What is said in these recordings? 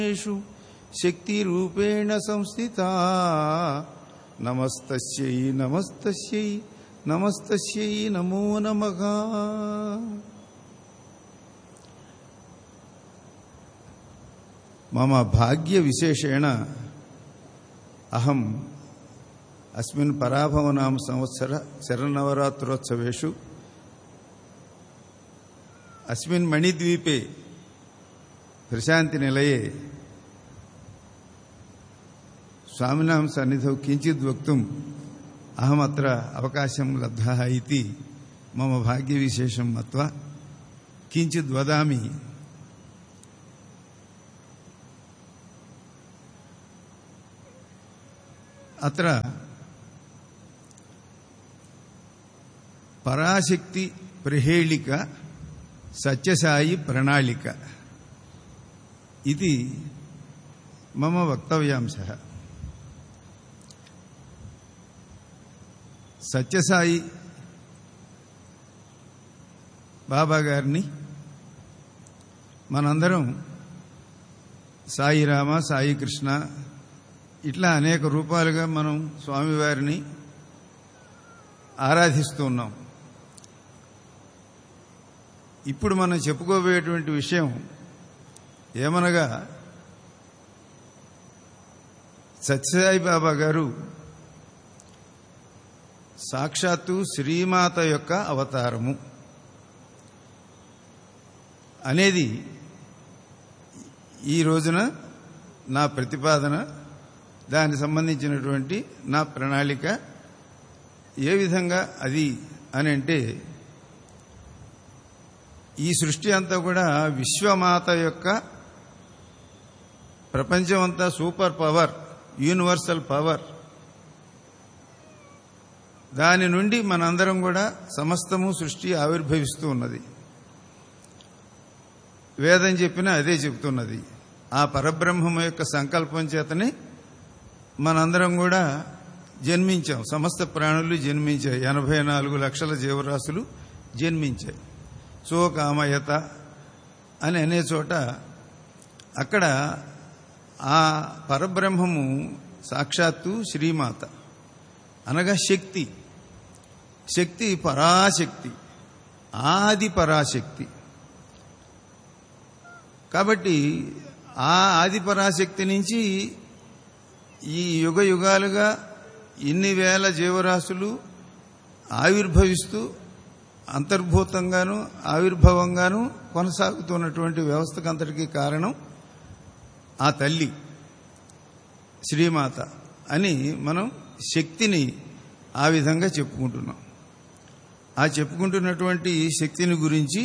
षु शक्तिरूपेण संस्थिता नमस्तस्यै नमस्तस्यै नमस्तस्यै नमो नमः मम भाग्यविशेषेण अहम् अस्मिन् पराभवनाम संवत्सर शरन्नवरात्रोत्सवेषु अस्मिन् मणिद्वीपे प्रशान्तिनिलये स्वामिनां सन्निधौ किञ्चित् वक्तुम् अहमत्र अवकाशं लब्धः इति मम भाग्यविशेषं मत्वा किञ्चित् वदामि अत्र పరాశక్తి ప్రహేళిక సత్యసాయి ప్రణాళిక ఇది మమ వక్తవ్యాంశ సత్యసాయి బాబా గారిని మనందరం సాయిరామ సాయి కృష్ణ ఇట్లా అనేక రూపాలుగా మనం స్వామివారిని ఆరాధిస్తూ ఉన్నాం ఇప్పుడు మనం చెప్పుకోబోయేటువంటి విషయం ఏమనగా సత్యసాయి బాబా గారు సాక్షాత్తు శ్రీమాత యొక్క అవతారము అనేది ఈ రోజున నా ప్రతిపాదన దానికి సంబంధించినటువంటి నా ప్రణాళిక ఏ విధంగా అది అని అంటే ఈ సృష్టి అంతా కూడా విశ్వమాత యొక్క ప్రపంచం అంతా సూపర్ పవర్ యూనివర్సల్ పవర్ దాని నుండి మనందరం కూడా సమస్తము సృష్టి ఆవిర్భవిస్తూ ఉన్నది వేదం చెప్పినా అదే చెబుతున్నది ఆ పరబ్రహ్మం యొక్క సంకల్పం చేతనే మనందరం కూడా జన్మించాం సమస్త ప్రాణులు జన్మించాయి ఎనభై నాలుగు లక్షల జీవరాశులు జన్మించాయి సోకామయత అని అనే చోట అక్కడ ఆ పరబ్రహ్మము సాక్షాత్తు శ్రీమాత అనగా శక్తి శక్తి పరాశక్తి ఆది పరాశక్తి కాబట్టి ఆ ఆది పరాశక్తి నుంచి ఈ యుగ యుగాలుగా ఇన్ని వేల జీవరాశులు ఆవిర్భవిస్తూ అంతర్భూతంగాను ఆవిర్భవంగాను కొనసాగుతున్నటువంటి వ్యవస్థకు అంతటికీ కారణం ఆ తల్లి శ్రీమాత అని మనం శక్తిని ఆ విధంగా చెప్పుకుంటున్నాం ఆ చెప్పుకుంటున్నటువంటి శక్తిని గురించి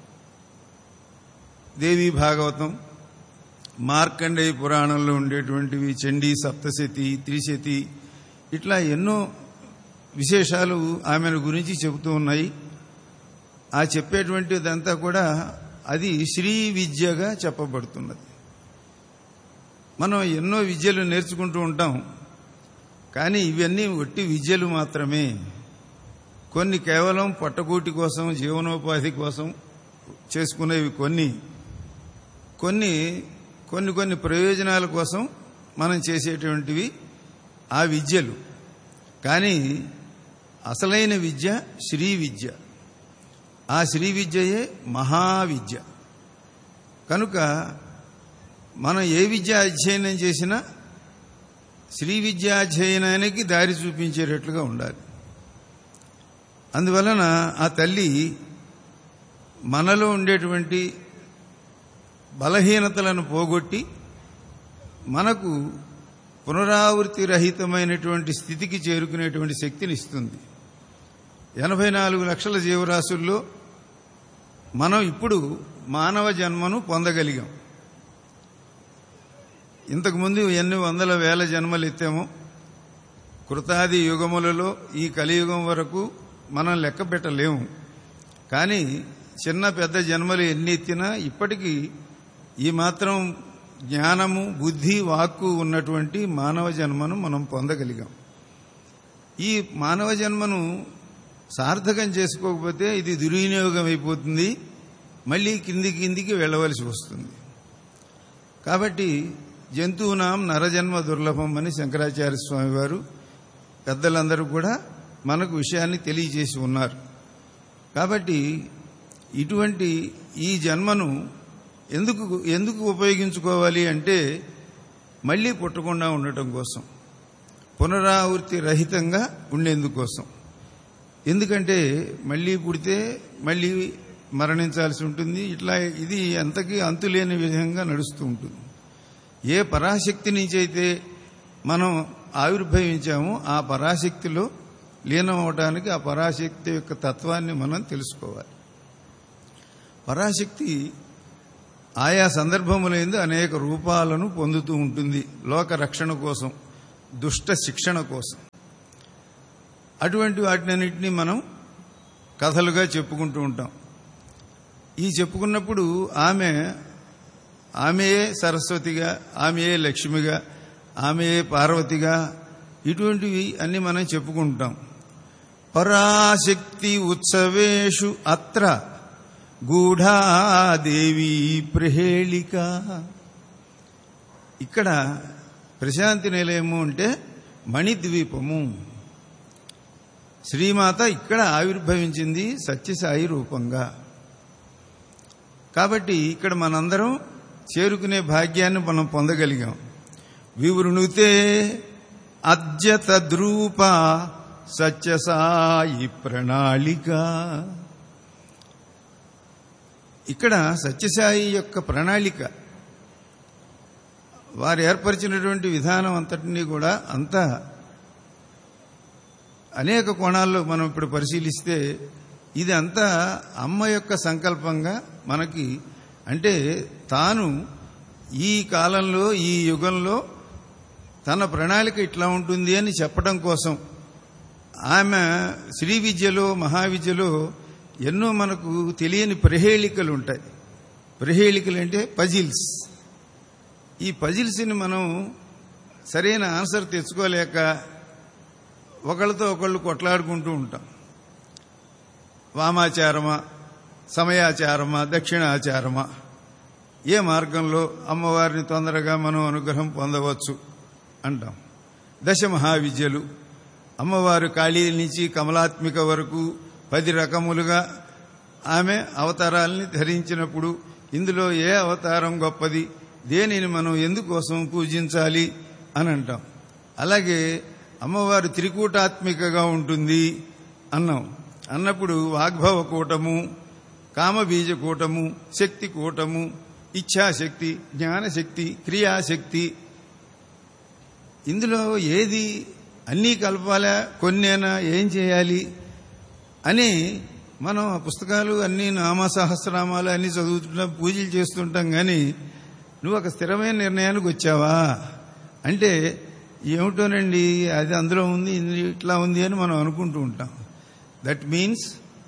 దేవీ భాగవతం మార్కండేయ పురాణంలో ఉండేటువంటివి చండీ సప్తశతి త్రిశతి ఇట్లా ఎన్నో విశేషాలు ఆమెను గురించి చెబుతూ ఉన్నాయి ఆ చెప్పేటువంటిదంతా కూడా అది శ్రీ విద్యగా చెప్పబడుతున్నది మనం ఎన్నో విద్యలు నేర్చుకుంటూ ఉంటాం కానీ ఇవన్నీ ఒట్టి విద్యలు మాత్రమే కొన్ని కేవలం పట్టకూటి కోసం జీవనోపాధి కోసం చేసుకునేవి కొన్ని కొన్ని కొన్ని కొన్ని ప్రయోజనాల కోసం మనం చేసేటువంటివి ఆ విద్యలు కానీ అసలైన విద్య శ్రీ విద్య ఆ శ్రీ విద్యయే మహావిద్య కనుక మనం ఏ విద్య అధ్యయనం చేసినా శ్రీ విద్యాధ్యయనానికి దారి చూపించేటట్లుగా ఉండాలి అందువలన ఆ తల్లి మనలో ఉండేటువంటి బలహీనతలను పోగొట్టి మనకు పునరావృతి రహితమైనటువంటి స్థితికి చేరుకునేటువంటి శక్తిని ఇస్తుంది ఎనభై నాలుగు లక్షల జీవరాశుల్లో మనం ఇప్పుడు మానవ జన్మను పొందగలిగాం ఇంతకుముందు ఎన్ని వందల వేల జన్మలు ఎత్తామో కృతాది యుగములలో ఈ కలియుగం వరకు మనం లెక్క పెట్టలేము కానీ చిన్న పెద్ద జన్మలు ఎన్ని ఎత్తినా ఇప్పటికీ ఈ మాత్రం జ్ఞానము బుద్ధి వాక్కు ఉన్నటువంటి మానవ జన్మను మనం పొందగలిగాం ఈ మానవ జన్మను సార్థకం చేసుకోకపోతే ఇది దుర్వినియోగం అయిపోతుంది మళ్ళీ కింది కిందికి వెళ్ళవలసి వస్తుంది కాబట్టి జంతువునాం నరజన్మ దుర్లభం అని శంకరాచార్య స్వామి వారు పెద్దలందరూ కూడా మనకు విషయాన్ని తెలియజేసి ఉన్నారు కాబట్టి ఇటువంటి ఈ జన్మను ఎందుకు ఎందుకు ఉపయోగించుకోవాలి అంటే మళ్ళీ పుట్టకుండా ఉండటం కోసం పునరావృత్తి రహితంగా ఉండేందుకోసం ఎందుకంటే మళ్ళీ పుడితే మళ్ళీ మరణించాల్సి ఉంటుంది ఇట్లా ఇది అంతకీ అంతులేని విధంగా నడుస్తూ ఉంటుంది ఏ పరాశక్తి నుంచి అయితే మనం ఆవిర్భవించామో ఆ పరాశక్తిలో లీనం అవడానికి ఆ పరాశక్తి యొక్క తత్వాన్ని మనం తెలుసుకోవాలి పరాశక్తి ఆయా సందర్భములందు అనేక రూపాలను పొందుతూ ఉంటుంది లోక రక్షణ కోసం దుష్ట శిక్షణ కోసం అటువంటి వాటినన్నింటినీ మనం కథలుగా చెప్పుకుంటూ ఉంటాం ఈ చెప్పుకున్నప్పుడు ఆమె ఆమెయే సరస్వతిగా ఆమెయే లక్ష్మిగా ఆమెయే పార్వతిగా ఇటువంటివి అన్ని మనం చెప్పుకుంటాం పరాశక్తి ఉత్సవేషు అత్ర గూఢాదేవి ప్రహేళిక ఇక్కడ ప్రశాంతి నిలయము అంటే మణిద్వీపము శ్రీమాత ఇక్కడ ఆవిర్భవించింది సత్యసాయి రూపంగా కాబట్టి ఇక్కడ మనందరం చేరుకునే భాగ్యాన్ని మనం పొందగలిగాం వివృణుతే అద్య తద్రూప సత్యసాయి ప్రణాళిక ఇక్కడ సత్యసాయి యొక్క ప్రణాళిక వారు ఏర్పరిచినటువంటి విధానం అంతటినీ కూడా అంతా అనేక కోణాల్లో మనం ఇప్పుడు పరిశీలిస్తే ఇది అంతా అమ్మ యొక్క సంకల్పంగా మనకి అంటే తాను ఈ కాలంలో ఈ యుగంలో తన ప్రణాళిక ఇట్లా ఉంటుంది అని చెప్పడం కోసం ఆమె శ్రీ విద్యలో మహావిద్యలో ఎన్నో మనకు తెలియని ప్రహేళికలు ఉంటాయి ప్రహేళికలు అంటే పజిల్స్ ఈ పజిల్స్ని మనం సరైన ఆన్సర్ తెచ్చుకోలేక ఒకళ్ళతో ఒకళ్ళు కొట్లాడుకుంటూ ఉంటాం వామాచారమా సమయాచారమా దక్షిణాచారమా ఏ మార్గంలో అమ్మవారిని తొందరగా మనం అనుగ్రహం పొందవచ్చు అంటాం దశ మహావిద్యలు అమ్మవారు కాళీ నుంచి కమలాత్మిక వరకు పది రకములుగా ఆమె అవతారాల్ని ధరించినప్పుడు ఇందులో ఏ అవతారం గొప్పది దేనిని మనం ఎందుకోసం పూజించాలి అని అంటాం అలాగే అమ్మవారు త్రికూటాత్మికగా ఉంటుంది అన్నాం అన్నప్పుడు వాగ్భవ కూటము కామబీజ కూటము శక్తి కూటము ఇచ్ఛాశక్తి జ్ఞానశక్తి క్రియాశక్తి ఇందులో ఏది అన్నీ కలపాలా కొన్నేనా ఏం చేయాలి అని మనం ఆ పుస్తకాలు అన్ని నామ సహస్రనామాలు అన్ని చదువుతుంటాం పూజలు చేస్తుంటాం కానీ నువ్వు ఒక స్థిరమైన నిర్ణయానికి వచ్చావా అంటే ఏమిటోనండి అది అందులో ఉంది ఇది ఇట్లా ఉంది అని మనం అనుకుంటూ ఉంటాం that means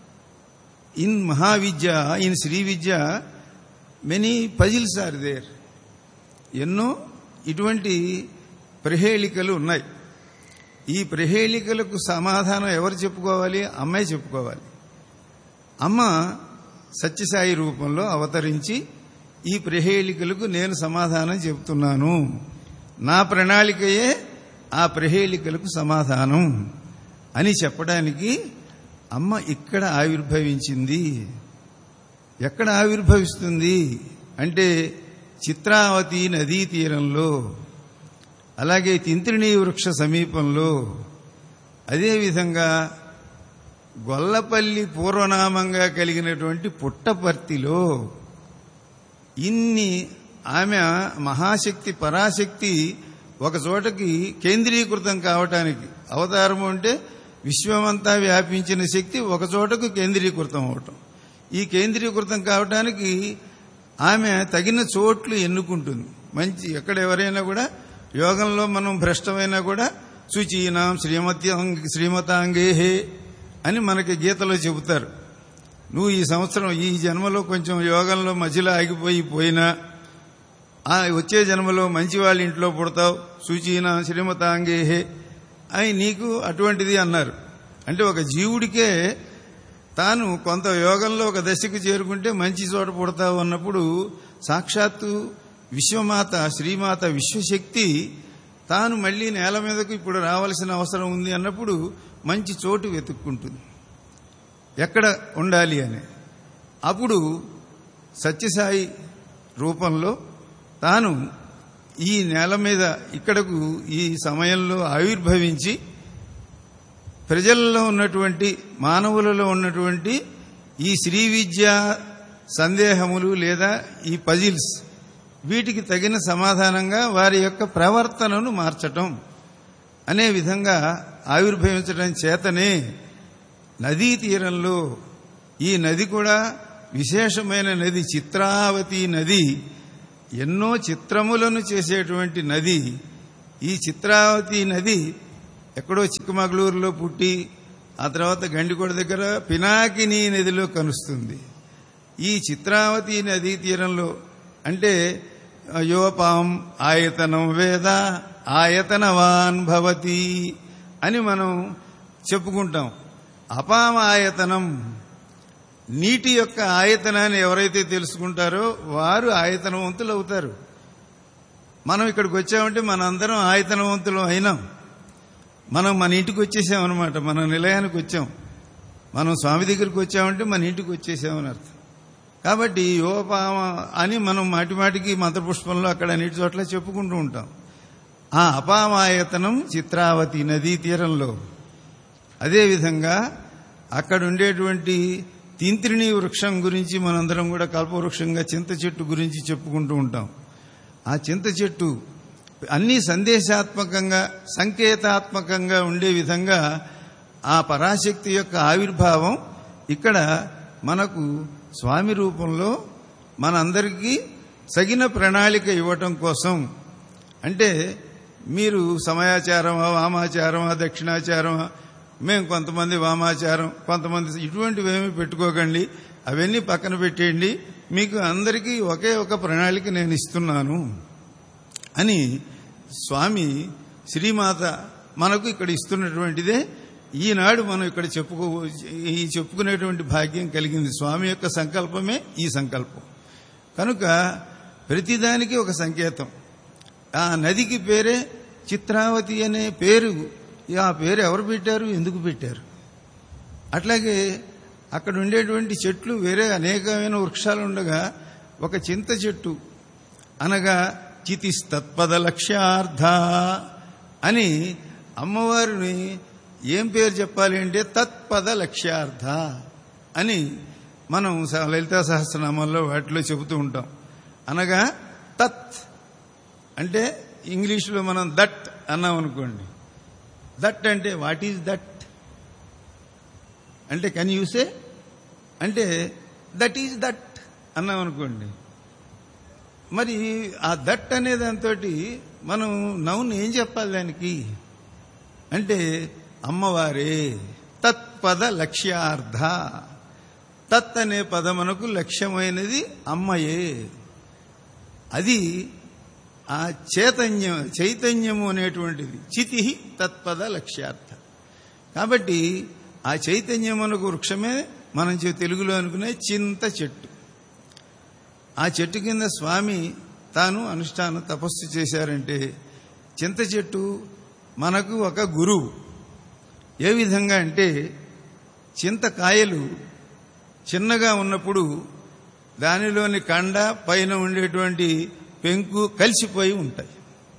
in Mahavidya in Sri Vidya many puzzles are there ఎన్నో ఇటువంటి ప్రహేళికలు ఉన్నాయి ఈ ప్రహేళికలకు సమాధానం ఎవరు చెప్పుకోవాలి అమ్మాయి చెప్పుకోవాలి అమ్మ సత్యసాయి రూపంలో అవతరించి ఈ ప్రహేళికలకు నేను సమాధానం చెబుతున్నాను నా ప్రణాళికయే ఆ ప్రహేళికలకు సమాధానం అని చెప్పడానికి అమ్మ ఇక్కడ ఆవిర్భవించింది ఎక్కడ ఆవిర్భవిస్తుంది అంటే చిత్రావతి నదీ తీరంలో అలాగే తింత్రిణీ వృక్ష సమీపంలో అదేవిధంగా గొల్లపల్లి పూర్వనామంగా కలిగినటువంటి పుట్టపర్తిలో ఇన్ని ఆమె మహాశక్తి పరాశక్తి ఒక చోటకి కేంద్రీకృతం కావటానికి అవతారము అంటే విశ్వమంతా వ్యాపించిన శక్తి ఒక చోటకు కేంద్రీకృతం అవటం ఈ కేంద్రీకృతం కావటానికి ఆమె తగిన చోట్లు ఎన్నుకుంటుంది మంచి ఎక్కడ ఎవరైనా కూడా యోగంలో మనం భ్రష్టమైనా కూడా శుచీనాం శ్రీమత్యాంగ శ్రీమతాంగేహే అని మనకి గీతలో చెబుతారు నువ్వు ఈ సంవత్సరం ఈ జన్మలో కొంచెం యోగంలో మధ్యలో ఆగిపోయి పోయినా ఆ వచ్చే జన్మలో మంచి వాళ్ళ ఇంట్లో పుడతావు సూచీన శ్రీమతాంగేహే అని నీకు అటువంటిది అన్నారు అంటే ఒక జీవుడికే తాను కొంత యోగంలో ఒక దశకు చేరుకుంటే మంచి చోట పుడతావు అన్నప్పుడు సాక్షాత్తు విశ్వమాత శ్రీమాత విశ్వశక్తి తాను మళ్ళీ నేల మీదకు ఇప్పుడు రావాల్సిన అవసరం ఉంది అన్నప్పుడు మంచి చోటు వెతుక్కుంటుంది ఎక్కడ ఉండాలి అని అప్పుడు సత్యసాయి రూపంలో తాను ఈ నేల మీద ఇక్కడకు ఈ సమయంలో ఆవిర్భవించి ప్రజల్లో ఉన్నటువంటి మానవులలో ఉన్నటువంటి ఈ శ్రీ విద్య సందేహములు లేదా ఈ పజిల్స్ వీటికి తగిన సమాధానంగా వారి యొక్క ప్రవర్తనను మార్చటం అనే విధంగా ఆవిర్భవించడం చేతనే నదీ తీరంలో ఈ నది కూడా విశేషమైన నది చిత్రావతి నది ఎన్నో చిత్రములను చేసేటువంటి నది ఈ చిత్రావతి నది ఎక్కడో చిక్కమగళూరులో పుట్టి ఆ తర్వాత గండికోట దగ్గర పినాకిని నదిలో కలుస్తుంది ఈ చిత్రావతి నదీ తీరంలో అంటే యువపాం ఆయతనం వేద ఆయతనవాన్ భవతి అని మనం చెప్పుకుంటాం అపాం ఆయతనం నీటి యొక్క ఆయతనాన్ని ఎవరైతే తెలుసుకుంటారో వారు ఆయతనవంతులు అవుతారు మనం ఇక్కడికి వచ్చామంటే మనందరం ఆయతనవంతులు అయినాం మనం మన ఇంటికి వచ్చేసామన్నమాట మన నిలయానికి వచ్చాం మనం స్వామి దగ్గరికి వచ్చామంటే మన ఇంటికి వచ్చేసామని అర్థం కాబట్టి యువపామ అని మనం మాటి మాటికి మంత్రపుష్పంలో అక్కడ అన్నిటి చోట్ల చెప్పుకుంటూ ఉంటాం ఆ అపామాయతనం చిత్రావతి నదీ తీరంలో అదేవిధంగా అక్కడ ఉండేటువంటి తింత్రిణి వృక్షం గురించి మనందరం కూడా కల్పవృక్షంగా చింత చెట్టు గురించి చెప్పుకుంటూ ఉంటాం ఆ చింత చెట్టు అన్ని సందేశాత్మకంగా సంకేతాత్మకంగా ఉండే విధంగా ఆ పరాశక్తి యొక్క ఆవిర్భావం ఇక్కడ మనకు స్వామి రూపంలో మనందరికీ సగిన ప్రణాళిక ఇవ్వటం కోసం అంటే మీరు సమయాచారమా వామాచారమా దక్షిణాచారమా మేము కొంతమంది వామాచారం కొంతమంది ఇటువంటివి ఏమి పెట్టుకోకండి అవన్నీ పక్కన పెట్టేయండి మీకు అందరికీ ఒకే ఒక ప్రణాళిక నేను ఇస్తున్నాను అని స్వామి శ్రీమాత మనకు ఇక్కడ ఇస్తున్నటువంటిదే ఈనాడు మనం ఇక్కడ చెప్పుకో ఈ చెప్పుకునేటువంటి భాగ్యం కలిగింది స్వామి యొక్క సంకల్పమే ఈ సంకల్పం కనుక ప్రతిదానికి ఒక సంకేతం ఆ నదికి పేరే చిత్రావతి అనే పేరు ఆ పేరు ఎవరు పెట్టారు ఎందుకు పెట్టారు అట్లాగే అక్కడ ఉండేటువంటి చెట్లు వేరే అనేకమైన వృక్షాలు ఉండగా ఒక చింత చెట్టు అనగా చితిస్తత్పద లక్ష్యార్థ అని అమ్మవారిని ఏం పేరు చెప్పాలి అంటే తత్పద లక్ష్యార్థ అని మనం లలితా సహస్రనామాల్లో వాటిలో చెబుతూ ఉంటాం అనగా తత్ అంటే ఇంగ్లీష్లో మనం దట్ అన్నాం అనుకోండి దట్ అంటే వాట్ ఈజ్ దట్ అంటే కెన్ యూసే అంటే దట్ ఈజ్ దట్ అన్నాం అనుకోండి మరి ఆ దట్ అనే దాంతో మనం నౌన్ ఏం చెప్పాలి దానికి అంటే అమ్మవారే తత్పద లక్ష్యార్థ తత్ అనే పదమునకు లక్ష్యమైనది అమ్మయే అది ఆ చైతన్యం చైతన్యము అనేటువంటిది చితి తత్పద లక్ష్యార్థ కాబట్టి ఆ చైతన్యమునకు వృక్షమే మనం తెలుగులో అనుకునే చింత చెట్టు ఆ చెట్టు కింద స్వామి తాను అనుష్ఠాన తపస్సు చేశారంటే చింత చెట్టు మనకు ఒక గురువు ఏ విధంగా అంటే చింతకాయలు చిన్నగా ఉన్నప్పుడు దానిలోని కండ పైన ఉండేటువంటి పెంకు కలిసిపోయి ఉంటాయి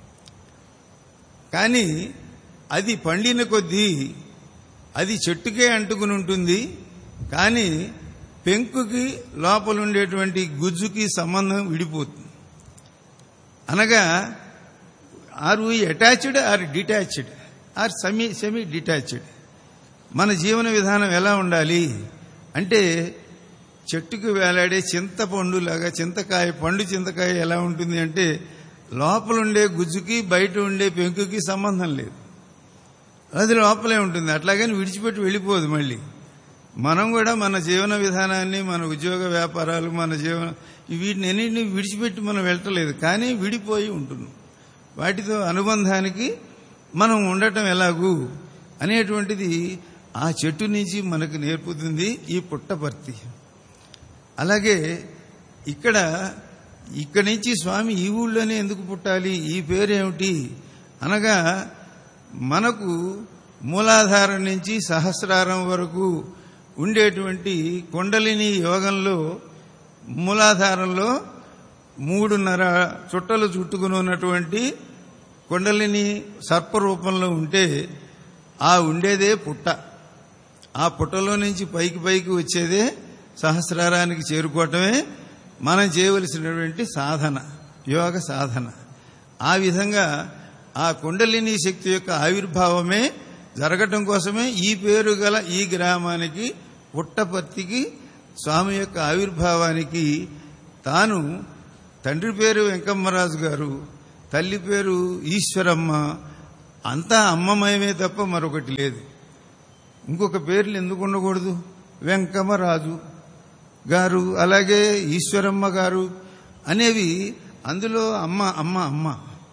కానీ అది పండిన కొద్దీ అది చెట్టుకే అంటుకుని ఉంటుంది కానీ పెంకుకి లోపల ఉండేటువంటి గుజ్జుకి సంబంధం విడిపోతుంది అనగా are we attached or detached or semi semi detached మన జీవన విధానం ఎలా ఉండాలి అంటే చెట్టుకు వేలాడే చింతపండు లాగా చింతకాయ పండు చింతకాయ ఎలా ఉంటుంది అంటే లోపల ఉండే గుజ్జుకి బయట ఉండే పెంకుకి సంబంధం లేదు అది లోపలే ఉంటుంది అట్లాగని విడిచిపెట్టి వెళ్ళిపోదు మళ్ళీ మనం కూడా మన జీవన విధానాన్ని మన ఉద్యోగ వ్యాపారాలు మన జీవన వీటిని అన్నింటినీ విడిచిపెట్టి మనం వెళ్ళటలేదు కానీ విడిపోయి ఉంటున్నాం వాటితో అనుబంధానికి మనం ఉండటం ఎలాగూ అనేటువంటిది ఆ చెట్టు నుంచి మనకు నేర్పుతుంది ఈ పుట్టపర్తి అలాగే ఇక్కడ ఇక్కడి నుంచి స్వామి ఈ ఊళ్ళోనే ఎందుకు పుట్టాలి ఈ పేరేమిటి అనగా మనకు మూలాధారం నుంచి సహస్రారం వరకు ఉండేటువంటి కొండలిని యోగంలో మూలాధారంలో మూడున్నర చుట్టలు చుట్టుకుని ఉన్నటువంటి కొండలిని సర్పరూపంలో ఉంటే ఆ ఉండేదే పుట్ట ఆ పుట్టలో నుంచి పైకి పైకి వచ్చేదే సహస్రారానికి చేరుకోవటమే మనం చేయవలసినటువంటి సాధన యోగ సాధన ఆ విధంగా ఆ కుండలిని శక్తి యొక్క ఆవిర్భావమే జరగటం కోసమే ఈ పేరు గల ఈ గ్రామానికి పుట్టపర్తికి స్వామి యొక్క ఆవిర్భావానికి తాను తండ్రి పేరు వెంకమ్మరాజు గారు తల్లి పేరు ఈశ్వరమ్మ అంతా అమ్మమయమే తప్ప మరొకటి లేదు ఇంకొక పేర్లు ఎందుకు ఉండకూడదు వెంకమ్మరాజు గారు అలాగే ఈశ్వరమ్మ గారు అనేవి అందులో అమ్మ అమ్మ అమ్మ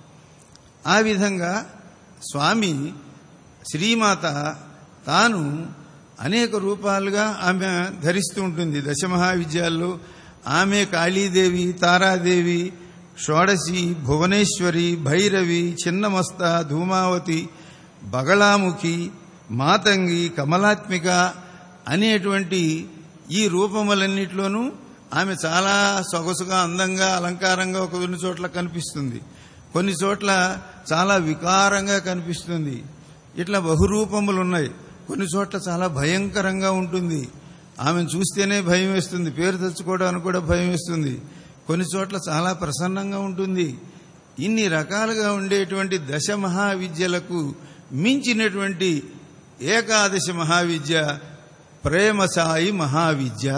ఆ విధంగా స్వామి శ్రీమాత తాను అనేక రూపాలుగా ఆమె ధరిస్తూ ఉంటుంది దశమహావిద్యాల్లో ఆమె కాళీదేవి తారాదేవి షోడశి భువనేశ్వరి భైరవి చిన్నమస్త ధూమావతి బగళాముఖి మాతంగి కమలాత్మిక అనేటువంటి ఈ రూపములన్నిట్లోనూ ఆమె చాలా సొగసుగా అందంగా అలంకారంగా ఒక కొన్ని చోట్ల కనిపిస్తుంది కొన్ని చోట్ల చాలా వికారంగా కనిపిస్తుంది ఇట్లా బహురూపములు ఉన్నాయి కొన్ని చోట్ల చాలా భయంకరంగా ఉంటుంది ఆమెను చూస్తేనే భయం వేస్తుంది పేరు తెచ్చుకోవడానికి కూడా భయం వేస్తుంది కొన్ని చోట్ల చాలా ప్రసన్నంగా ఉంటుంది ఇన్ని రకాలుగా ఉండేటువంటి దశ మహావిద్యలకు మించినటువంటి ఏకాదశి మహావిద్య ప్రేమ సాయి మహావిద్య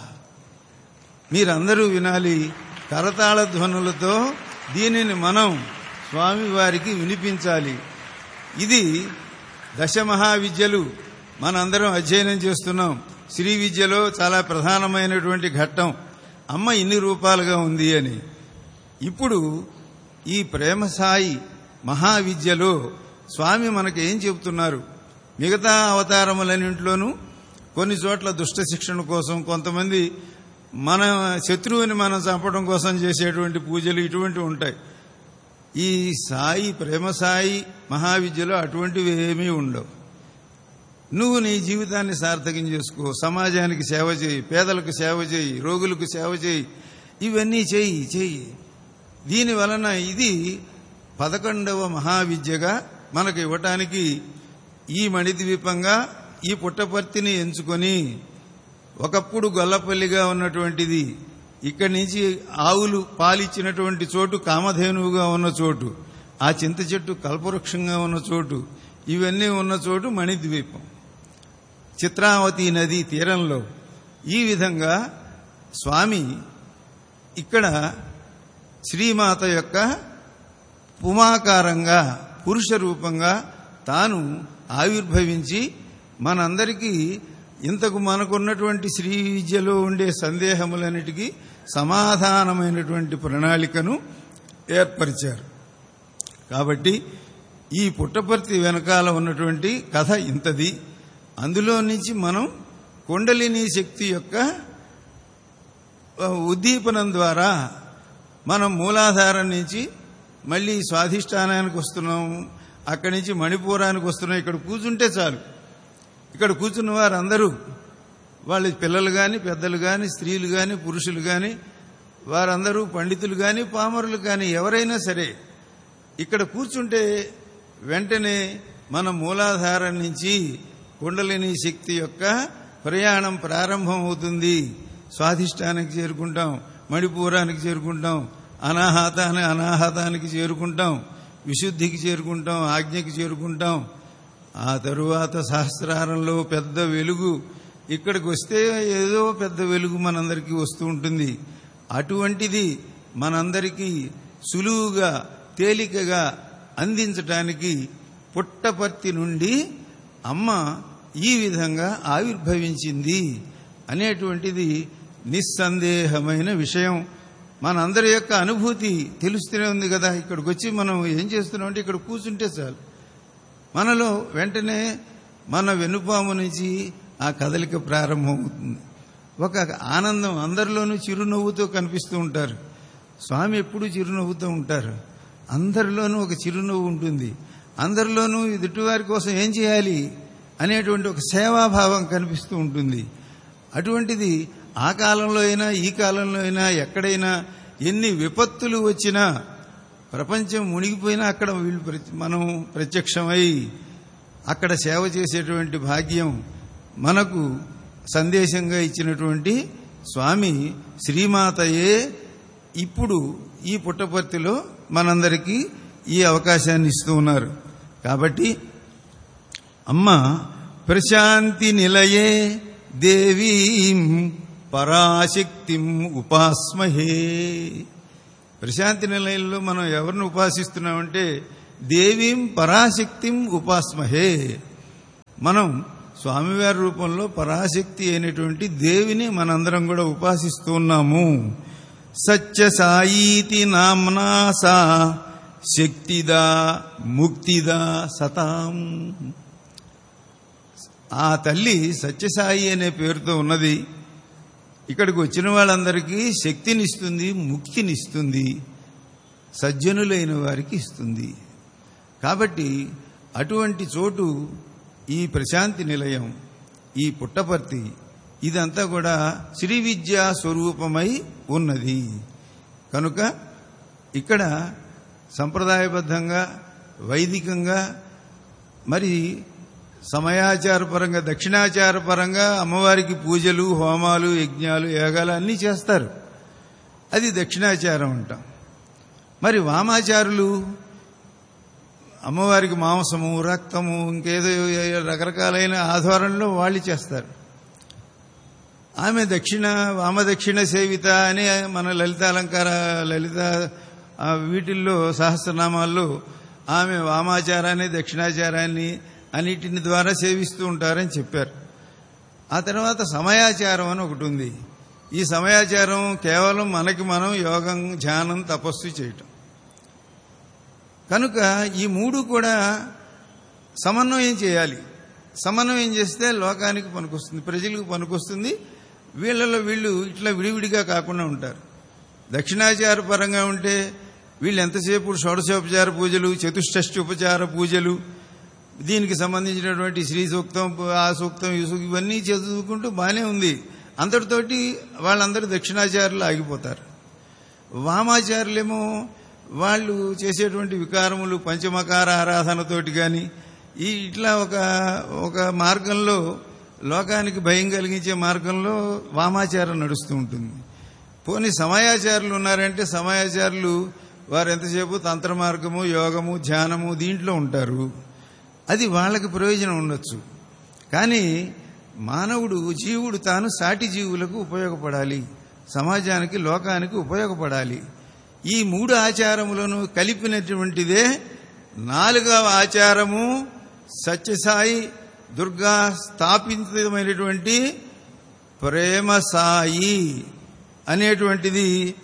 మీరందరూ వినాలి కరతాళ ధ్వనులతో దీనిని మనం స్వామివారికి వినిపించాలి ఇది దశ మహావిద్యలు మనందరం అధ్యయనం చేస్తున్నాం శ్రీ విద్యలో చాలా ప్రధానమైనటువంటి ఘట్టం అమ్మ ఇన్ని రూపాలుగా ఉంది అని ఇప్పుడు ఈ ప్రేమ సాయి మహావిద్యలో స్వామి మనకి ఏం చెబుతున్నారు మిగతా అవతారములన్నింటిలోనూ కొన్ని చోట్ల దుష్ట శిక్షణ కోసం కొంతమంది మన శత్రువుని మనం చంపడం కోసం చేసేటువంటి పూజలు ఇటువంటివి ఉంటాయి ఈ సాయి ప్రేమ సాయి మహావిద్యలో అటువంటివి ఏమీ ఉండవు నువ్వు నీ జీవితాన్ని సార్థకం చేసుకో సమాజానికి సేవ చేయి పేదలకు సేవ చేయి రోగులకు సేవ చేయి ఇవన్నీ చేయి చేయి దీని వలన ఇది పదకొండవ మహావిద్యగా మనకు ఇవ్వటానికి ఈ మణిద్వీపంగా ఈ పుట్టపర్తిని ఎంచుకొని ఒకప్పుడు గొల్లపల్లిగా ఉన్నటువంటిది ఇక్కడి నుంచి ఆవులు పాలిచ్చినటువంటి చోటు కామధేనువుగా ఉన్న చోటు ఆ చింత చెట్టు కల్పవృక్షంగా ఉన్న చోటు ఇవన్నీ ఉన్న చోటు మణిద్వీపం చిత్రావతి నది తీరంలో ఈ విధంగా స్వామి ఇక్కడ శ్రీమాత యొక్క పుమాకారంగా పురుష రూపంగా తాను ఆవిర్భవించి మనందరికీ ఇంతకు మనకున్నటువంటి శ్రీ విద్యలో ఉండే సందేహములన్నిటికీ సమాధానమైనటువంటి ప్రణాళికను ఏర్పరిచారు కాబట్టి ఈ పుట్టపర్తి వెనకాల ఉన్నటువంటి కథ ఇంతది అందులో నుంచి మనం కుండలిని శక్తి యొక్క ఉద్దీపనం ద్వారా మనం మూలాధారం నుంచి మళ్ళీ స్వాధిష్టానానికి వస్తున్నాం అక్కడి నుంచి మణిపూరానికి వస్తున్నాం ఇక్కడ కూర్చుంటే చాలు ఇక్కడ కూర్చున్న వారందరూ వాళ్ళ పిల్లలు కానీ పెద్దలు కానీ స్త్రీలు కానీ పురుషులు కానీ వారందరూ పండితులు కానీ పామరులు కానీ ఎవరైనా సరే ఇక్కడ కూర్చుంటే వెంటనే మన మూలాధారం నుంచి కుండలిని శక్తి యొక్క ప్రయాణం ప్రారంభం అవుతుంది స్వాధిష్టానికి చేరుకుంటాం మణిపూరానికి చేరుకుంటాం అనాహతాన్ని అనాహతానికి చేరుకుంటాం విశుద్ధికి చేరుకుంటాం ఆజ్ఞకి చేరుకుంటాం ఆ తరువాత సహస్రారంలో పెద్ద వెలుగు ఇక్కడికి వస్తే ఏదో పెద్ద వెలుగు మనందరికీ వస్తూ ఉంటుంది అటువంటిది మనందరికీ సులువుగా తేలికగా అందించటానికి పుట్టపర్తి నుండి అమ్మ ఈ విధంగా ఆవిర్భవించింది అనేటువంటిది నిస్సందేహమైన విషయం మనందరి యొక్క అనుభూతి తెలుస్తూనే ఉంది కదా ఇక్కడికి వచ్చి మనం ఏం చేస్తున్నాం అంటే ఇక్కడ కూర్చుంటే చాలు మనలో వెంటనే మన వెనుపాము నుంచి ఆ కదలిక ప్రారంభమవుతుంది ఒక ఆనందం అందరిలోనూ చిరునవ్వుతో కనిపిస్తూ ఉంటారు స్వామి ఎప్పుడు చిరునవ్వుతూ ఉంటారు అందరిలోనూ ఒక చిరునవ్వు ఉంటుంది అందరిలోనూ ఎదుటివారి కోసం ఏం చేయాలి అనేటువంటి ఒక సేవాభావం కనిపిస్తూ ఉంటుంది అటువంటిది ఆ కాలంలో అయినా ఈ కాలంలో అయినా ఎక్కడైనా ఎన్ని విపత్తులు వచ్చినా ప్రపంచం మునిగిపోయినా అక్కడ వీళ్ళు ప్రత్య- మనం ప్రత్యక్షమై అక్కడ సేవ చేసేటువంటి భాగ్యం మనకు సందేశంగా ఇచ్చినటువంటి స్వామి శ్రీమాతయే ఇప్పుడు ఈ పుట్టపర్తిలో మనందరికీ ఈ అవకాశాన్ని ఇస్తూ ఉన్నారు కాబట్టి అమ్మ ప్రశాంతి నిలయే దేవీం పరాశక్తిం ఉపాస్మహే ప్రశాంతి నిలయంలో మనం ఎవరిని ఉపాసిస్తున్నామంటే దేవీం పరాశక్తిం ఉపాస్మహే మనం స్వామివారి రూపంలో పరాశక్తి అయినటువంటి దేవిని మనందరం కూడా ఉపాసిస్తూ ఉన్నాము సత్య సాయీతి నామ్నా సా శక్తిదా ముక్తిదా సతాం ఆ తల్లి సత్యసాయి అనే పేరుతో ఉన్నది ఇక్కడికి వచ్చిన వాళ్ళందరికీ శక్తినిస్తుంది ముక్తినిస్తుంది సజ్జనులైన వారికి ఇస్తుంది కాబట్టి అటువంటి చోటు ఈ ప్రశాంతి నిలయం ఈ పుట్టపర్తి ఇదంతా కూడా శ్రీ విద్యా స్వరూపమై ఉన్నది కనుక ఇక్కడ సంప్రదాయబద్ధంగా వైదికంగా మరి సమయాచారపరంగా దక్షిణాచారపరంగా అమ్మవారికి పూజలు హోమాలు యజ్ఞాలు యాగాలు అన్నీ చేస్తారు అది దక్షిణాచారం అంటాం మరి వామాచారులు అమ్మవారికి మాంసము రక్తము ఇంకేదో రకరకాలైన ఆధారంలో వాళ్ళు చేస్తారు ఆమె దక్షిణ వామదక్షిణ సేవిత అని మన లలిత అలంకార లలిత ఆ, వీటిల్లో సహస్రనామాల్లో ఆమె వామాచారాన్ని దక్షిణాచారాన్ని అన్నిటిని ద్వారా సేవిస్తూ ఉంటారని చెప్పారు ఆ తర్వాత సమయాచారం అని ఒకటి ఉంది ఈ సమయాచారం కేవలం మనకి మనం యోగం ధ్యానం తపస్సు చేయటం కనుక ఈ మూడు కూడా సమన్వయం చేయాలి సమన్వయం చేస్తే లోకానికి పనికొస్తుంది ప్రజలకు పనికొస్తుంది వీళ్ళలో వీళ్ళు ఇట్లా విడివిడిగా కాకుండా ఉంటారు దక్షిణాచార పరంగా ఉంటే వీళ్ళు ఎంతసేపు షోడశోపచార పూజలు చతుష్టష్టి ఉపచార పూజలు దీనికి సంబంధించినటువంటి శ్రీ సూక్తం ఆ సూక్తం ఈ సూక్తం ఇవన్నీ చదువుకుంటూ బాగానే ఉంది అందరితోటి వాళ్ళందరూ దక్షిణాచారులు ఆగిపోతారు వామాచారులేమో వాళ్ళు చేసేటువంటి వికారములు పంచమకార ఆరాధనతోటి కానీ ఈ ఇట్లా ఒక ఒక మార్గంలో లోకానికి భయం కలిగించే మార్గంలో వామాచారం నడుస్తూ ఉంటుంది పోనీ సమయాచారులు ఉన్నారంటే సమయాచారులు వారు ఎంతసేపు తంత్ర మార్గము యోగము ధ్యానము దీంట్లో ఉంటారు అది వాళ్ళకి ప్రయోజనం ఉండొచ్చు కానీ మానవుడు జీవుడు తాను సాటి జీవులకు ఉపయోగపడాలి సమాజానికి లోకానికి ఉపయోగపడాలి ఈ మూడు ఆచారములను కలిపినటువంటిదే నాలుగవ ఆచారము సత్యసాయి దుర్గా స్థాపితమైనటువంటి ప్రేమ సాయి అనేటువంటిది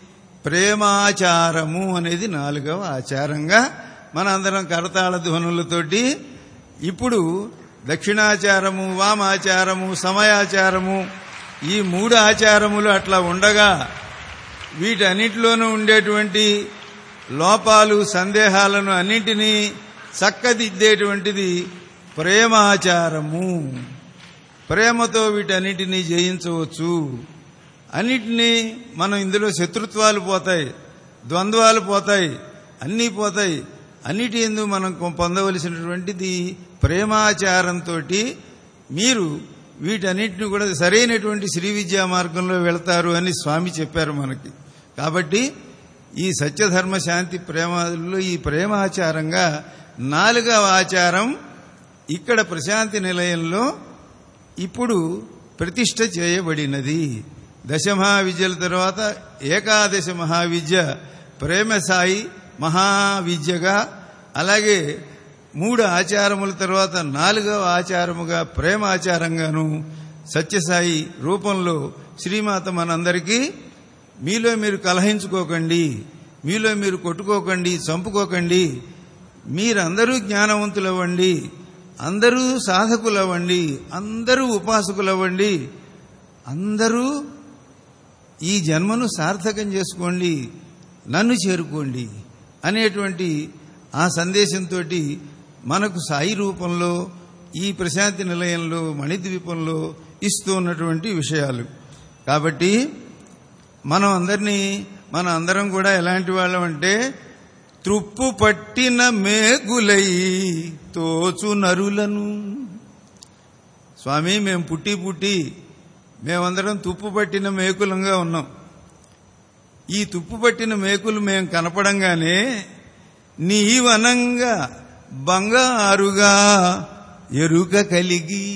ప్రేమాచారము అనేది నాలుగవ ఆచారంగా మనందరం కరతాళ ధ్వనులతోటి ఇప్పుడు దక్షిణాచారము వామాచారము సమయాచారము ఈ మూడు ఆచారములు అట్లా ఉండగా వీటన్నిటిలోనూ ఉండేటువంటి లోపాలు సందేహాలను అన్నింటినీ చక్కదిద్దేటువంటిది ప్రేమాచారము ప్రేమతో వీటన్నిటినీ జయించవచ్చు అన్నిటినీ మనం ఇందులో శత్రుత్వాలు పోతాయి ద్వంద్వాలు పోతాయి అన్నీ పోతాయి అన్నిటి ఎందు మనం కొ- పొందవలసినటువంటిది ప్రేమాచారంతో మీరు వీటన్నిటిని కూడా సరైనటువంటి శ్రీ విద్యా మార్గంలో వెళతారు అని స్వామి చెప్పారు మనకి కాబట్టి ఈ సత్యధర్మ శాంతి ప్రేమలో ఈ ప్రేమాచారంగా నాలుగవ ఆచారం ఇక్కడ ప్రశాంతి నిలయంలో ఇప్పుడు ప్రతిష్ట చేయబడినది దశ మహావిద్యల తర్వాత ఏకాదశ మహావిద్య ప్రేమసాయి మహావిద్యగా అలాగే మూడు ఆచారముల తర్వాత నాలుగవ ఆచారముగా ప్రేమాచారంగాను సత్యసాయి రూపంలో శ్రీమాత మనందరికీ మీలో మీరు కలహించుకోకండి మీలో మీరు కొట్టుకోకండి చంపుకోకండి మీరందరూ జ్ఞానవంతులవ్వండి అందరూ సాధకులవ్వండి అందరూ ఉపాసకులవ్వండి అందరూ ఈ జన్మను సార్థకం చేసుకోండి నన్ను చేరుకోండి అనేటువంటి ఆ సందేశంతో మనకు సాయి రూపంలో ఈ ప్రశాంతి నిలయంలో మణిద్వీపంలో ఇస్తూ ఉన్నటువంటి విషయాలు కాబట్టి మనం అందరినీ మన అందరం కూడా ఎలాంటి వాళ్ళం అంటే త్రుప్పు పట్టిన మేగులై తోచు నరులను స్వామి మేము పుట్టి పుట్టి మేమందరం తుప్పు పట్టిన మేకులంగా ఉన్నాం ఈ తుప్పు పట్టిన మేకులు మేము కనపడంగానే నీవనంగా బంగారుగా ఎరుక కలిగి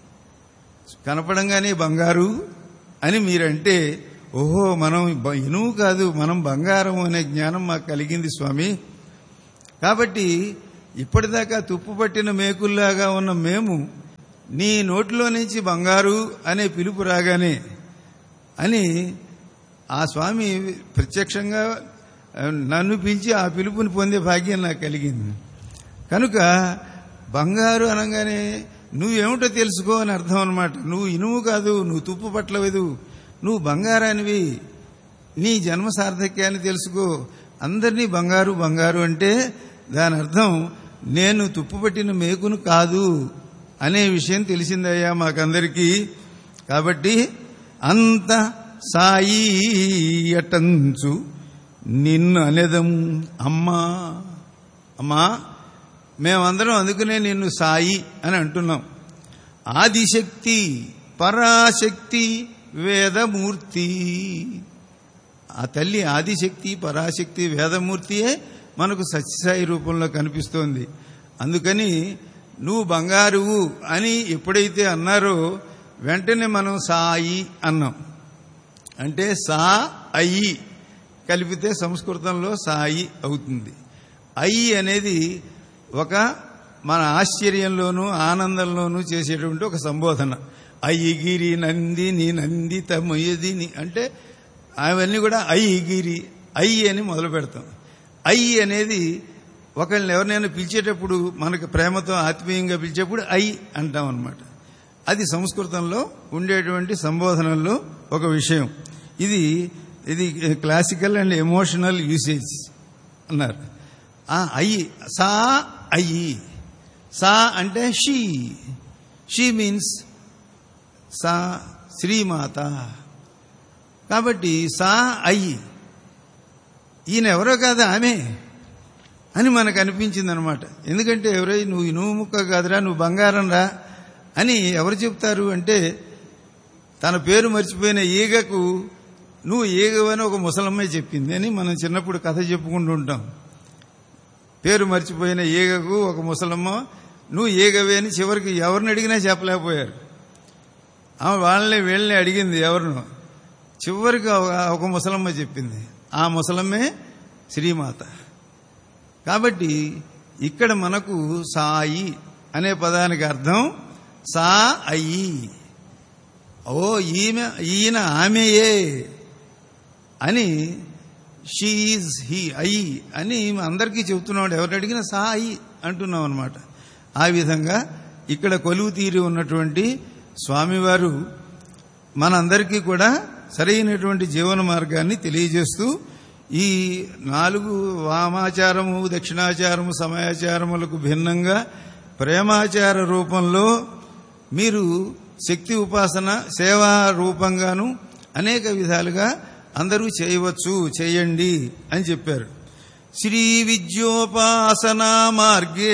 కనపడంగానే బంగారు అని మీరంటే ఓహో మనం బ- ఇనుము కాదు మనం బంగారం అనే జ్ఞానం మాకు కలిగింది స్వామి కాబట్టి ఇప్పటిదాకా తుప్పు పట్టిన మేకుల్లాగా ఉన్న మేము నీ నోటిలో నుంచి బంగారు అనే పిలుపు రాగానే అని ఆ స్వామి ప్రత్యక్షంగా ఆ, నన్ను పిలిచి ఆ పిలుపుని పొందే భాగ్యం నాకు కలిగింది కనుక బంగారు అనగానే నువ్వేమిటో తెలుసుకో అని అర్థం అనమాట నువ్వు ఇనుము కాదు నువ్వు తుప్పు పట్లలేదు నువ్వు బంగారానివి నీ జన్మ సార్థక్యాన్ని తెలుసుకో అందరినీ బంగారు బంగారు అంటే దాని అర్థం నేను తుప్పు పట్టిన మేకును కాదు అనే విషయం తెలిసిందయ్యా మాకందరికీ కాబట్టి అంత సాయి అటంచు నిన్ను అనేదం అమ్మా అమ్మా మేమందరం అందుకనే నిన్ను సాయి అని అంటున్నాం ఆదిశక్తి పరాశక్తి వేదమూర్తి ఆ తల్లి ఆదిశక్తి పరాశక్తి వేదమూర్తియే మనకు సత్యసాయి రూపంలో కనిపిస్తోంది అందుకని నువ్వు బంగారువు అని ఎప్పుడైతే అన్నారో వెంటనే మనం సాయి అన్నాం అంటే సా అయి కలిపితే సంస్కృతంలో సాయి అవుతుంది అయి అనేది ఒక మన ఆశ్చర్యంలోనూ ఆనందంలోనూ చేసేటువంటి ఒక సంబోధన అయ్యిగిరి నందిని నందిత మొయ్యదిని అంటే అవన్నీ కూడా అయ్యిగిరి అయ్యి అని మొదలు పెడతాం అయ్యి అనేది ఒకళ్ళని ఎవరినైనా పిలిచేటప్పుడు మనకు ప్రేమతో ఆత్మీయంగా పిలిచేప్పుడు ఐ అంటాం అనమాట అది సంస్కృతంలో ఉండేటువంటి సంబోధనల్లో ఒక విషయం ఇది ఇది క్లాసికల్ అండ్ ఎమోషనల్ యూసేజ్ అన్నారు ఆ అయ్యి సా అయ్యి సా అంటే షీ షీ మీన్స్ సా శ్రీమాత కాబట్టి సా అయ్యి ఈయన ఎవరో కాదు ఆమె అని మనకు అనిపించింది అనమాట ఎందుకంటే ఎవరై నువ్వు నువ్వు ముక్క కాదురా నువ్వు బంగారం రా అని ఎవరు చెప్తారు అంటే తన పేరు మర్చిపోయిన ఈగకు నువ్వు ఈగవని ఒక ముసలమ్మే చెప్పింది అని మనం చిన్నప్పుడు కథ చెప్పుకుంటూ ఉంటాం పేరు మర్చిపోయిన ఈగకు ఒక ముసలమ్మ నువ్వు ఈగవే అని చివరికి ఎవరిని అడిగినా చెప్పలేకపోయారు ఆమె వాళ్ళని వీళ్ళని అడిగింది ఎవరిను చివరికి ఒక- ఒక ముసలమ్మ చెప్పింది ఆ ముసలమ్మే శ్రీమాత కాబట్టి ఇక్కడ మనకు సాయి అనే పదానికి అర్థం సా అయి ఓ ఈమె ఈయన ఆమెయే అని షీజ్ హీ అయి అని అందరికీ చెబుతున్నాడు ఎవరు అడిగినా సా అయి అంటున్నాం అనమాట ఆ విధంగా ఇక్కడ కొలువు తీరి ఉన్నటువంటి స్వామివారు మనందరికీ కూడా సరైనటువంటి జీవన మార్గాన్ని తెలియజేస్తూ ఈ నాలుగు వామాచారము దక్షిణాచారము సమయాచారములకు భిన్నంగా ప్రేమాచార రూపంలో మీరు శక్తి ఉపాసన సేవా రూపంగాను అనేక విధాలుగా అందరూ చేయవచ్చు చేయండి అని చెప్పారు శ్రీ విద్యోపాసనా మార్గే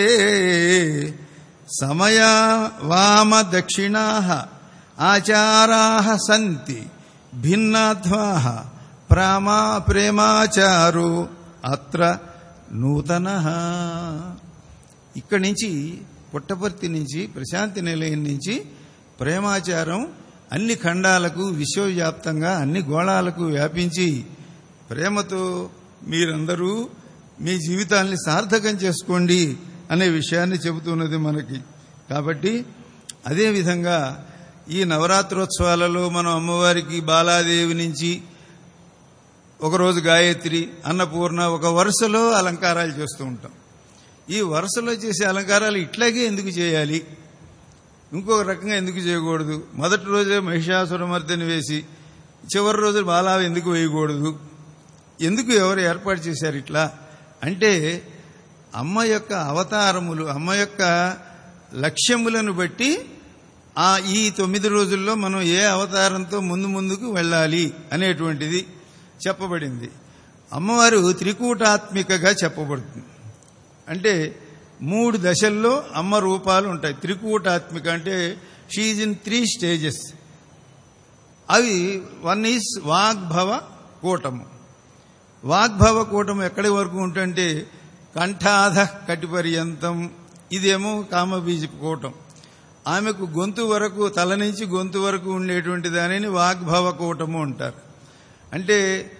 సమయ వామ దక్షిణా ఆచారా సంతి భిన్నాధ్వా ప్రామా ప్రేమాచారో అత్ర నూతన ఇక్కడి నుంచి పుట్టపర్తి నుంచి ప్రశాంతి నిలయం నుంచి ప్రేమాచారం అన్ని ఖండాలకు విశ్వవ్యాప్తంగా అన్ని గోళాలకు వ్యాపించి ప్రేమతో మీరందరూ మీ జీవితాల్ని సార్థకం చేసుకోండి అనే విషయాన్ని చెబుతున్నది మనకి కాబట్టి అదేవిధంగా ఈ నవరాత్రోత్సవాలలో మనం అమ్మవారికి బాలాదేవి నుంచి ఒకరోజు గాయత్రి అన్నపూర్ణ ఒక వరుసలో అలంకారాలు చేస్తూ ఉంటాం ఈ వరుసలో చేసే అలంకారాలు ఇట్లాగే ఎందుకు చేయాలి ఇంకొక రకంగా ఎందుకు చేయకూడదు మొదటి రోజే మహిషాసురమర్దిని వేసి చివరి రోజు బాలా ఎందుకు వేయకూడదు ఎందుకు ఎవరు ఏర్పాటు చేశారు ఇట్లా అంటే అమ్మ యొక్క అవతారములు అమ్మ యొక్క లక్ష్యములను బట్టి ఆ ఈ తొమ్మిది రోజుల్లో మనం ఏ అవతారంతో ముందు ముందుకు వెళ్ళాలి అనేటువంటిది చెప్పబడింది అమ్మవారు త్రికూటాత్మికగా చెప్పబడుతుంది అంటే మూడు దశల్లో అమ్మ రూపాలు ఉంటాయి త్రికూటాత్మిక అంటే షీజ్ ఇన్ త్రీ స్టేజెస్ అవి వన్ ఈజ్ వాగ్భవ కూటము వాగ్భవ కూటం ఎక్కడి వరకు ఉంటుంటే కంఠాధ కటిపర్యంతం ఇదేమో కామబీజ కూటం ఆమెకు గొంతు వరకు తల నుంచి గొంతు వరకు ఉండేటువంటి దానిని వాగ్భవ కూటము అంటారు అంటే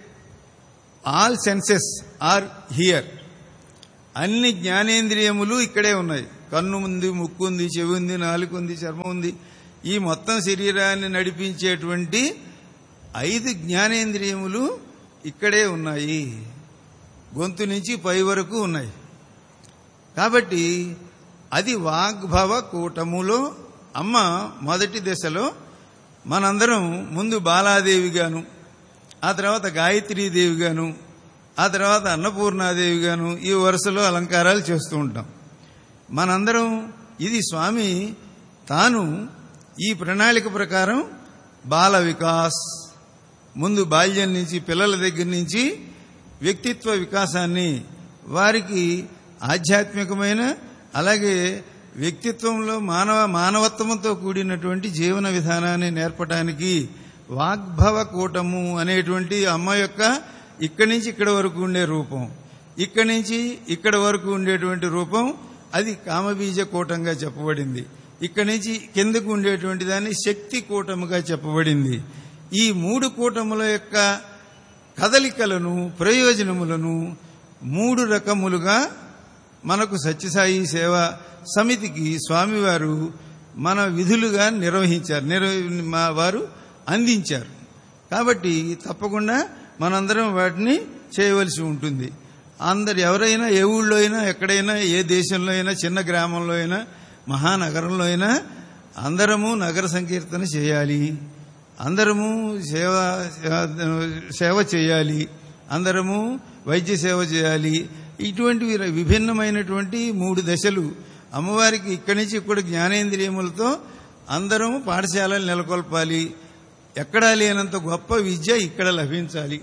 ఆల్ సెన్సెస్ ఆర్ హియర్ అన్ని జ్ఞానేంద్రియములు ఇక్కడే ఉన్నాయి కన్ను ఉంది ముక్కు ఉంది చెవి ఉంది నాలుగు ఉంది చర్మం ఉంది ఈ మొత్తం శరీరాన్ని నడిపించేటువంటి ఐదు జ్ఞానేంద్రియములు ఇక్కడే ఉన్నాయి గొంతు నుంచి పై వరకు ఉన్నాయి కాబట్టి అది వాగ్భవ కూటములో అమ్మ మొదటి దశలో మనందరం ముందు బాలాదేవిగాను ఆ తర్వాత గాయత్రీదేవిగాను ఆ తర్వాత అన్నపూర్ణాదేవిగాను ఈ వరుసలో అలంకారాలు చేస్తూ ఉంటాం మనందరం ఇది స్వామి తాను ఈ ప్రణాళిక ప్రకారం బాల వికాస్ ముందు బాల్యం నుంచి పిల్లల దగ్గర నుంచి వ్యక్తిత్వ వికాసాన్ని వారికి ఆధ్యాత్మికమైన అలాగే వ్యక్తిత్వంలో మానవ మానవత్వంతో కూడినటువంటి జీవన విధానాన్ని నేర్పడానికి వాగ్భవ కూటము అనేటువంటి అమ్మ యొక్క ఇక్కడి నుంచి ఇక్కడ వరకు ఉండే రూపం ఇక్కడి నుంచి ఇక్కడ వరకు ఉండేటువంటి రూపం అది కామబీజ కూటంగా చెప్పబడింది ఇక్కడి నుంచి కిందకు ఉండేటువంటి దాన్ని శక్తి కూటముగా చెప్పబడింది ఈ మూడు కూటముల యొక్క కదలికలను ప్రయోజనములను మూడు రకములుగా మనకు సత్యసాయి సేవ సమితికి స్వామివారు మన విధులుగా నిర్వహించారు నిర్వ మా వారు అందించారు కాబట్టి తప్పకుండా మనందరం వాటిని చేయవలసి ఉంటుంది అందరు ఎవరైనా ఏ ఊళ్ళో అయినా ఎక్కడైనా ఏ దేశంలో అయినా చిన్న గ్రామంలో అయినా మహానగరంలో అయినా అందరము నగర సంకీర్తన చేయాలి అందరము సేవ సేవ చేయాలి అందరము వైద్య సేవ చేయాలి ఇటువంటి విభిన్నమైనటువంటి మూడు దశలు అమ్మవారికి ఇక్కడి నుంచి ఇక్కడ జ్ఞానేంద్రియములతో అందరము పాఠశాలలు నెలకొల్పాలి ఎక్కడా లేనంత గొప్ప విద్య ఇక్కడ లభించాలి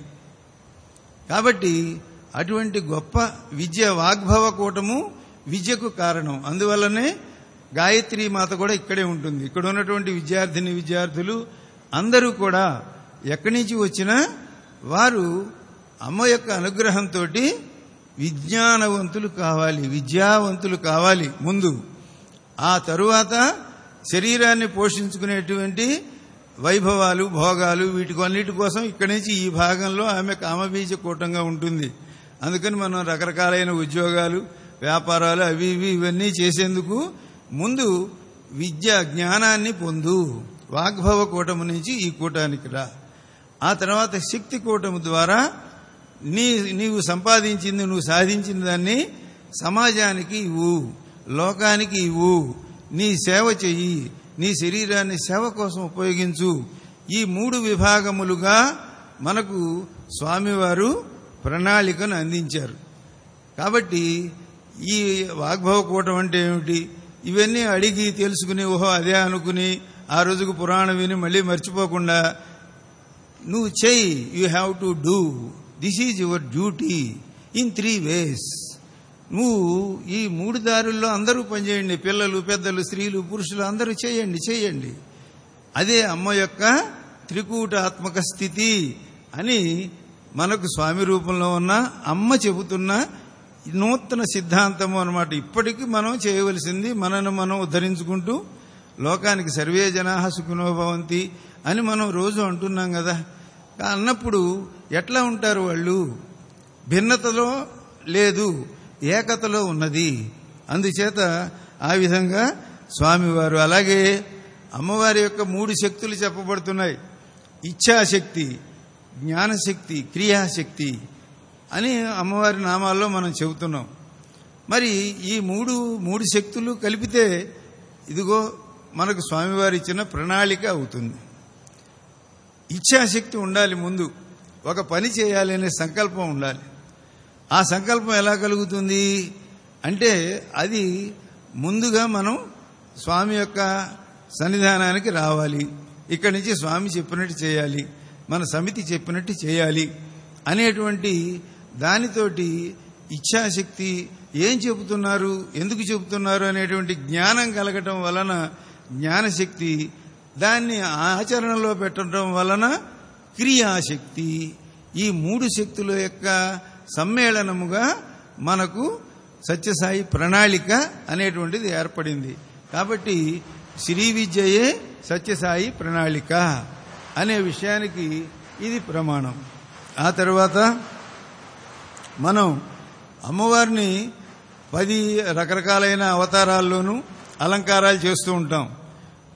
కాబట్టి అటువంటి గొప్ప విద్య వాగ్భవ కూటము విద్యకు కారణం అందువల్లనే గాయత్రి మాత కూడా ఇక్కడే ఉంటుంది ఇక్కడ ఉన్నటువంటి విద్యార్థిని విద్యార్థులు అందరూ కూడా ఎక్కడి నుంచి వచ్చినా వారు అమ్మ యొక్క అనుగ్రహంతో విజ్ఞానవంతులు కావాలి విద్యావంతులు కావాలి ముందు ఆ తరువాత శరీరాన్ని పోషించుకునేటువంటి వైభవాలు భోగాలు వీటికొన్నిటి కోసం ఇక్కడి నుంచి ఈ భాగంలో ఆమె కామబీజ కూటంగా ఉంటుంది అందుకని మనం రకరకాలైన ఉద్యోగాలు వ్యాపారాలు అవి ఇవి ఇవన్నీ చేసేందుకు ముందు విద్య జ్ఞానాన్ని పొందు వాగ్భవ కూటము నుంచి ఈ కూటానికి రా ఆ తర్వాత శక్తి కూటము ద్వారా నీ నీవు సంపాదించింది నువ్వు సాధించిన దాన్ని సమాజానికి ఇవ్వు లోకానికి ఇవ్వు నీ సేవ చెయ్యి నీ శరీరాన్ని సేవ కోసం ఉపయోగించు ఈ మూడు విభాగములుగా మనకు స్వామివారు ప్రణాళికను అందించారు కాబట్టి ఈ వాగ్భవ కూటం అంటే ఏమిటి ఇవన్నీ అడిగి తెలుసుకుని ఓహో అదే అనుకుని ఆ రోజుకు పురాణం విని మళ్ళీ మర్చిపోకుండా నువ్వు చెయ్యి you have to do this is your duty in three ways నువ్వు ఈ మూడు దారుల్లో అందరూ పనిచేయండి పిల్లలు పెద్దలు స్త్రీలు పురుషులు అందరూ చేయండి చేయండి అదే అమ్మ యొక్క త్రికూటాత్మక స్థితి అని మనకు స్వామి రూపంలో ఉన్న అమ్మ చెబుతున్న నూతన సిద్ధాంతము అన్నమాట ఇప్పటికీ మనం చేయవలసింది మనను మనం ఉద్ధరించుకుంటూ లోకానికి సర్వే జనా సుఖినోభవంతి అని మనం రోజు అంటున్నాం కదా అన్నప్పుడు ఎట్లా ఉంటారు వాళ్ళు భిన్నతలో లేదు ఏకతలో ఉన్నది అందుచేత ఆ విధంగా స్వామివారు అలాగే అమ్మవారి యొక్క మూడు శక్తులు చెప్పబడుతున్నాయి ఇచ్ఛాశక్తి జ్ఞానశక్తి క్రియాశక్తి అని అమ్మవారి నామాల్లో మనం చెబుతున్నాం మరి ఈ మూడు మూడు శక్తులు కలిపితే ఇదిగో మనకు స్వామివారు ఇచ్చిన ప్రణాళిక అవుతుంది ఇచ్ఛాశక్తి ఉండాలి ముందు ఒక పని చేయాలి అనే సంకల్పం ఉండాలి ఆ సంకల్పం ఎలా కలుగుతుంది అంటే అది ముందుగా మనం స్వామి యొక్క సన్నిధానానికి రావాలి ఇక్కడి నుంచి స్వామి చెప్పినట్టు చేయాలి మన సమితి చెప్పినట్టు చేయాలి అనేటువంటి దానితోటి ఇచ్ఛాశక్తి ఏం చెబుతున్నారు ఎందుకు చెబుతున్నారు అనేటువంటి జ్ఞానం కలగటం వలన జ్ఞానశక్తి దాన్ని ఆచరణలో పెట్టడం వలన క్రియాశక్తి ఈ మూడు శక్తుల యొక్క సమ్మేళనముగా మనకు సత్యసాయి ప్రణాళిక అనేటువంటిది ఏర్పడింది కాబట్టి శ్రీ విద్యయే సత్యసాయి ప్రణాళిక అనే విషయానికి ఇది ప్రమాణం ఆ తర్వాత మనం అమ్మవారిని పది రకరకాలైన అవతారాల్లోనూ అలంకారాలు చేస్తూ ఉంటాం